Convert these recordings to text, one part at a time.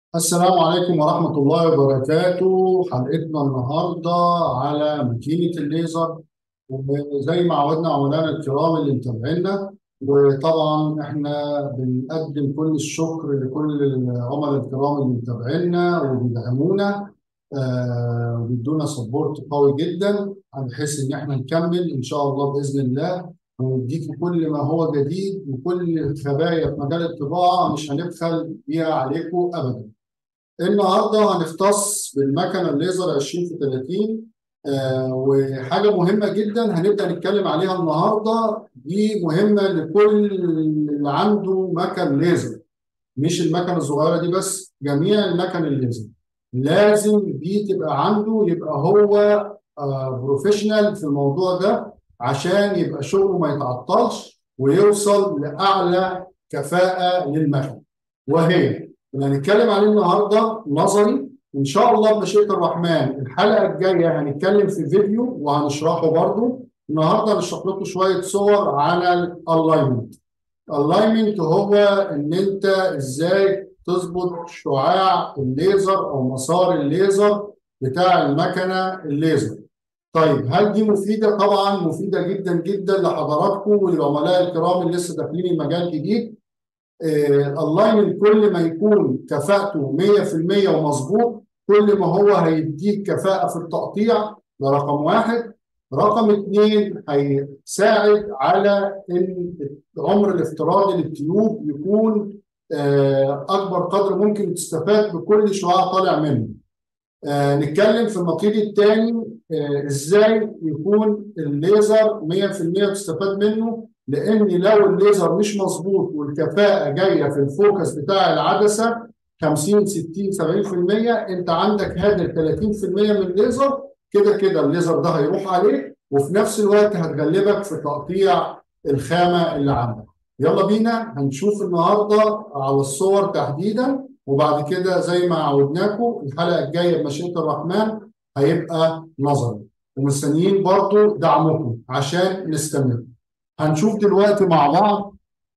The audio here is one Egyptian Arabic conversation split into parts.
السلام عليكم ورحمة الله وبركاته حلقتنا النهاردة على ماكينة الليزر وزي ما عودنا عملائنا الكرام اللي متابعينا وطبعا احنا بنقدم كل الشكر لكل العملاء الكرام اللي متابعينا وبيدعمونا آه وبيدونا سبورت قوي جدا بحيث ان احنا نكمل ان شاء الله باذن الله ونديكم كل ما هو جديد وكل الخبايا في مجال الطباعه مش هنبخل بيها عليكم ابدا. النهارده هنختص بالمكنه الليزر 20 في 30 آه وحاجه مهمه جدا هنبدا نتكلم عليها النهارده دي مهمه لكل اللي عنده مكن ليزر مش المكنه الصغيره دي بس جميع المكن الليزر لازم دي تبقى عنده يبقى هو آه بروفيشنال في الموضوع ده عشان يبقى شغله ما يتعطلش ويوصل لاعلى كفاءه للمكن وهي اللي هنتكلم عليه النهارده نظري ان شاء الله بمشيئه الرحمن الحلقه الجايه هنتكلم في فيديو وهنشرحه برضه النهارده هنشرح لكم شويه صور على الالاينمنت الالاينمنت هو ان انت ازاي تظبط شعاع الليزر او مسار الليزر بتاع المكنه الليزر طيب هل دي مفيده؟ طبعا مفيده جدا جدا لحضراتكم وللعملاء الكرام اللي لسه داخلين المجال جديد الالاينمنت كل ما يكون كفاءته 100% ومظبوط كل ما هو هيديك كفاءه في التقطيع ده رقم واحد رقم اثنين هيساعد على ان العمر الافتراضي للتيوب يكون اكبر قدر ممكن تستفاد بكل شعاع طالع منه. آه نتكلم في النقيض الثاني آه ازاي يكون الليزر 100% تستفاد منه لان لو الليزر مش مظبوط والكفاءه جايه في الفوكس بتاع العدسه 50 60 70% انت عندك هادر 30% من الليزر كده كده الليزر ده هيروح عليه وفي نفس الوقت هتغلبك في تقطيع الخامه اللي عندك. يلا بينا هنشوف النهارده على الصور تحديدا وبعد كده زي ما عودناكم الحلقه الجايه بمشيئه الرحمن هيبقى نظري ومستنيين برضو دعمكم عشان نستمر. هنشوف دلوقتي مع بعض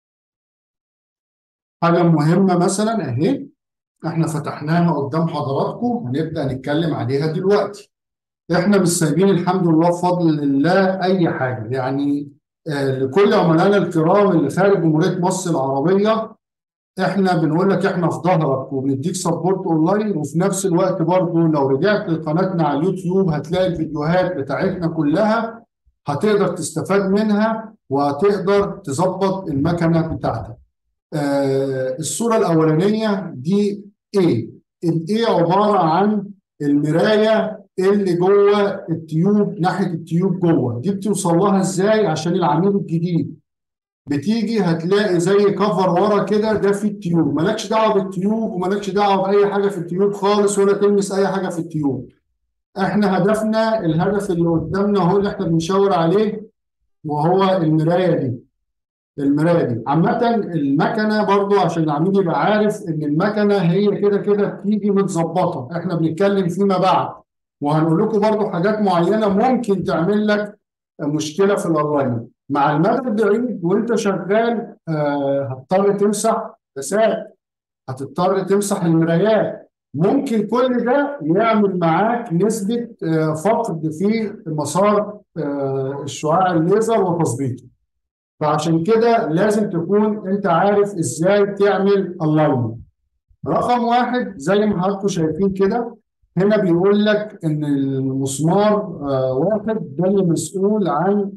حاجة مهمة مثلا أهي احنا فتحناها قدام حضراتكم هنبدأ نتكلم عليها دلوقتي. احنا مش سايبين الحمد لله بفضل الله أي حاجة يعني آه لكل عملائنا الكرام اللي خارج جمهورية مصر العربية احنا بنقول لك احنا في ظهرك وبنديك سبورت اونلاين وفي نفس الوقت برضه لو رجعت لقناتنا على اليوتيوب هتلاقي الفيديوهات بتاعتنا كلها هتقدر تستفاد منها وهتقدر تظبط المكنه بتاعتك. آه الصوره الاولانيه دي ايه؟ الايه عباره عن المرايه اللي جوه التيوب ناحيه التيوب جوه، دي بتوصل لها ازاي؟ عشان العميل الجديد. بتيجي هتلاقي زي كفر ورا كده ده في التيوب، مالكش دعوه بالتيوب ومالكش دعوه باي حاجه في التيوب خالص ولا تلمس اي حاجه في التيوب. احنا هدفنا الهدف اللي قدامنا هو اللي احنا بنشاور عليه وهو المرايه دي المرايه دي عامه المكنه برضو عشان العميل يبقى عارف ان المكنه هي كده كده بتيجي متظبطه احنا بنتكلم فيما بعد وهنقول لكم برضو حاجات معينه ممكن تعمل لك مشكله في الالاينمنت مع المدى البعيد وانت شغال آه هتضطر تمسح مساحات هتضطر تمسح المرايات ممكن كل ده يعمل معاك نسبة فقد في مسار الشعاع الليزر وتظبيطه. فعشان كده لازم تكون انت عارف ازاي تعمل الاينمنت. رقم واحد زي ما حضراتكم شايفين كده هنا بيقول لك ان المسمار واحد ده اللي مسؤول عن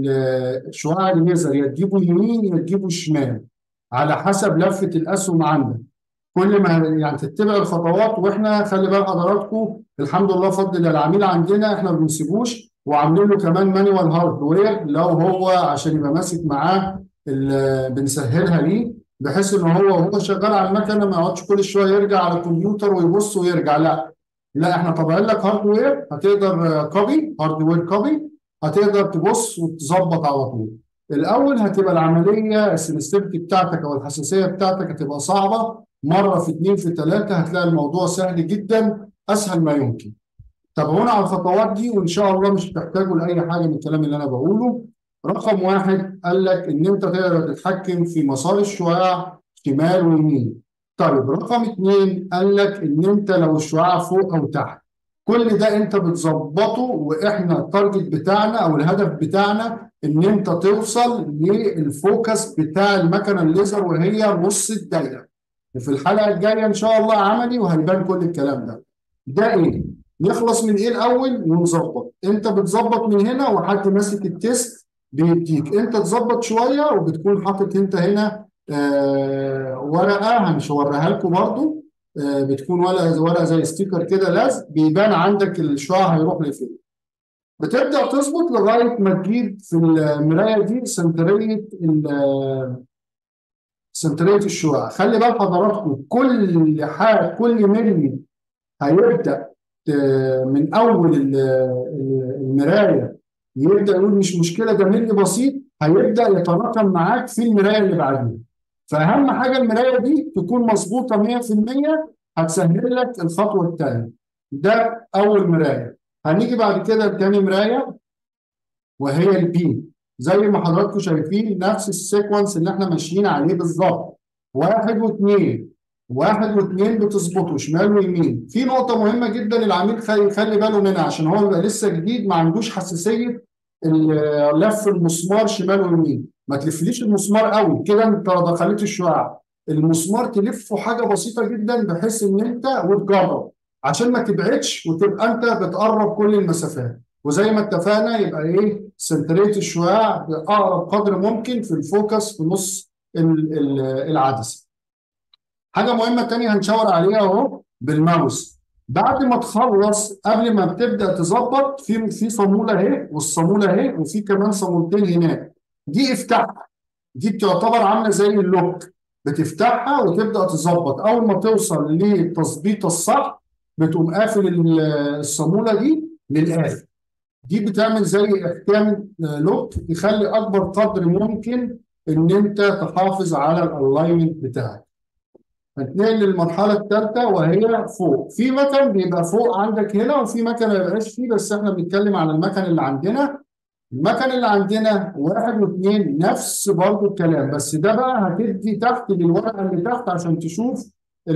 الشعاع الليزر يا تجيبه يمين يا تجيبه شمال على حسب لفة الاسهم عندك. كل ما يعني تتبع الخطوات واحنا خلي بال حضراتكم الحمد لله بفضل العميل عندنا احنا ما بنسيبوش وعاملين له كمان مانوال هاردوير لو هو عشان يبقى ماسك معاه بنسهلها ليه بحيث ان هو وهو شغال على المكنه ما يقعدش كل شويه يرجع على الكمبيوتر ويبص ويرجع لا لا احنا طابعين لك هاردوير هتقدر كوبي هاردوير كوبي هتقدر تبص وتظبط على طول الاول هتبقى العمليه السنسيتيفيتي بتاعتك او الحساسيه بتاعتك هتبقى صعبه مره في اثنين في ثلاثه هتلاقي الموضوع سهل جدا اسهل ما يمكن. تابعونا على الخطوات دي وان شاء الله مش هتحتاجوا لاي حاجه من الكلام اللي انا بقوله. رقم واحد قال لك ان انت تقدر تتحكم في مسار الشعاع شمال ويمين. طيب رقم اتنين قال لك ان انت لو الشعاع فوق او تحت كل ده انت بتظبطه واحنا التارجت بتاعنا او الهدف بتاعنا ان انت توصل للفوكس بتاع المكنه الليزر وهي نص الدايره وفي الحلقه الجايه ان شاء الله عملي وهيبان كل الكلام ده ده ايه نخلص من ايه الاول ونظبط انت بتظبط من هنا وحد ماسك التيست بيديك انت تظبط شويه وبتكون حاطط انت هنا آه ورقه مش هوريها لكم برضو آه بتكون ورقه ورقه زي ستيكر كده لازق بيبان عندك الشعاع هيروح لفين بتبدا تظبط لغايه ما تجيب في المرايه دي سنتريه سنتريه الشعاع خلي بال حضراتكم كل حاجه كل ملي هيبدا من اول المرايه يبدا يقول مش مشكله ده ملي بسيط هيبدا يتراكم معاك في المرايه اللي بعديها فاهم حاجه المرايه دي تكون مظبوطه 100% هتسهل لك الخطوه الثانيه ده اول مرايه هنيجي بعد كده لتاني مرايه وهي البي زي ما حضراتكم شايفين نفس السيكونس اللي احنا ماشيين عليه بالظبط واحد واثنين واحد واثنين بتظبطوا شمال ويمين في نقطة مهمة جدا العميل يخلي باله منها عشان هو بيبقى لسه جديد ما عندوش حساسية لف المسمار شمال ويمين ما تلفليش المسمار قوي كده انت دخلت الشعاع المسمار تلفه حاجة بسيطة جدا بحيث ان انت وتجرب عشان ما تبعدش وتبقى انت بتقرب كل المسافات وزي ما اتفقنا يبقى ايه سنتريه الشعاع باقرب قدر ممكن في الفوكس في نص العدسه. حاجه مهمه تانية هنشاور عليها اهو بالماوس بعد ما تخلص قبل ما بتبدا تظبط في في صاموله اهي والصاموله اهي وفي كمان صامولتين هناك دي افتحها دي بتعتبر عامله زي اللوك بتفتحها وتبدا تظبط اول ما توصل للتظبيط الصح بتقوم قافل الصاموله دي للاخر دي بتعمل زي احكام لوك يخلي اكبر قدر ممكن ان انت تحافظ على الالاينمنت بتاعك هتنقل للمرحله الثالثه وهي فوق في مكان بيبقى فوق عندك هنا وفي مكان ما يبقاش فيه بس احنا بنتكلم على المكان اللي عندنا المكان اللي عندنا واحد واثنين نفس برضه الكلام بس ده بقى هتدي تحت للورقه اللي تحت عشان تشوف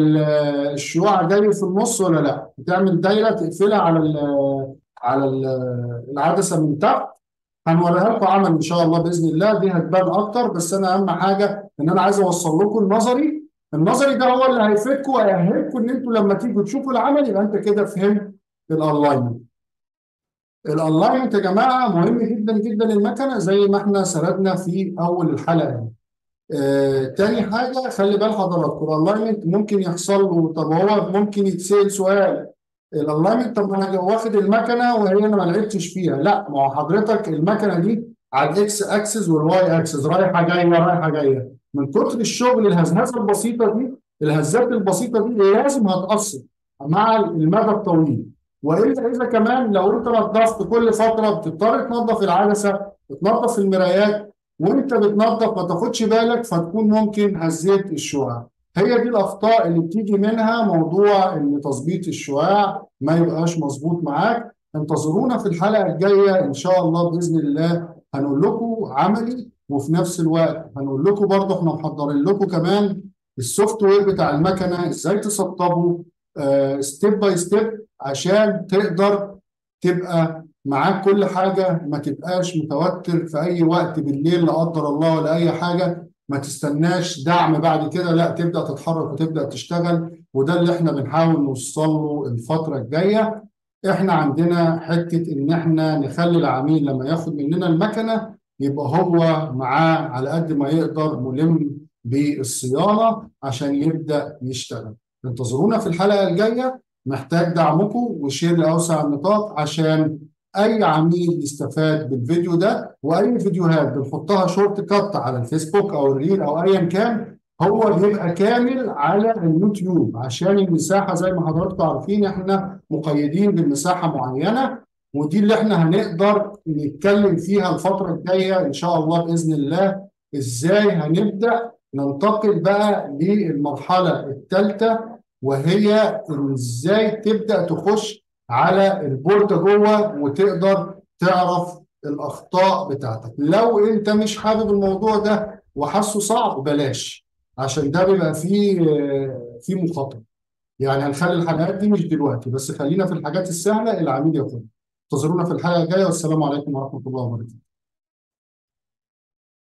الشعاع جاي في النص ولا لا بتعمل دايره تقفلها على ال على العدسه من تحت هنوريها لكم عمل ان شاء الله باذن الله دي هتبان اكتر بس انا اهم حاجه ان انا عايز اوصل لكم النظري النظري ده هو اللي هيفيدكم ويأهلكم ان انتوا لما تيجوا تشوفوا العمل يبقى انت كده فهمت الالاينمنت الالاينمنت يا جماعه مهم جدا جدا المكنه زي ما احنا سردنا في اول الحلقه دي آه، تاني حاجه خلي بال حضراتكم الالاينمنت ممكن يحصل له طب هو ممكن يتسال سؤال الالاينمنت طب انا واخد المكنه وهي انا ما لعبتش فيها لا ما هو حضرتك المكنه دي على الاكس اكسس والواي اكسس رايحه جايه رايحه جايه من كتر الشغل الهزهزه البسيطه دي الهزات البسيطه دي لازم هتاثر مع المدى الطويل والا اذا كمان لو انت نظفت كل فتره بتضطر تنظف العدسه بتنظف المرايات وانت بتنظف ما تاخدش بالك فتكون ممكن هزيت الشعاع هي دي الاخطاء اللي بتيجي منها موضوع ان تظبيط الشعاع ما يبقاش مظبوط معاك انتظرونا في الحلقه الجايه ان شاء الله باذن الله هنقول لكم عملي وفي نفس الوقت هنقول لكم برضه احنا محضرين لكم كمان السوفت وير بتاع المكنه ازاي تسطبه ستيب باي ستيب عشان تقدر تبقى معاك كل حاجه ما تبقاش متوتر في اي وقت بالليل لا قدر الله ولا اي حاجه ما تستناش دعم بعد كده لا تبدا تتحرك وتبدا تشتغل وده اللي احنا بنحاول نوصل له الفتره الجايه احنا عندنا حته ان احنا نخلي العميل لما ياخد مننا المكنه يبقى هو معاه على قد ما يقدر ملم بالصيانه عشان يبدا يشتغل انتظرونا في الحلقه الجايه محتاج دعمكم وشير لاوسع النطاق عشان اي عميل يستفاد بالفيديو ده واي فيديوهات بنحطها شورت كات على الفيسبوك او الريل او ايا كان هو بيبقى كامل على اليوتيوب عشان المساحه زي ما حضراتكم عارفين احنا مقيدين بمساحه معينه ودي اللي احنا هنقدر نتكلم فيها الفتره الجايه ان شاء الله باذن الله ازاي هنبدا ننتقل بقى للمرحله الثالثه وهي ازاي تبدا تخش على البورد جوه وتقدر تعرف الاخطاء بتاعتك لو انت مش حابب الموضوع ده وحاسه صعب بلاش عشان ده بيبقى فيه في مخاطره يعني هنخلي الحلقات دي مش دلوقتي بس خلينا في الحاجات السهله العميل ياخدها انتظرونا في الحلقه الجايه والسلام عليكم ورحمه الله وبركاته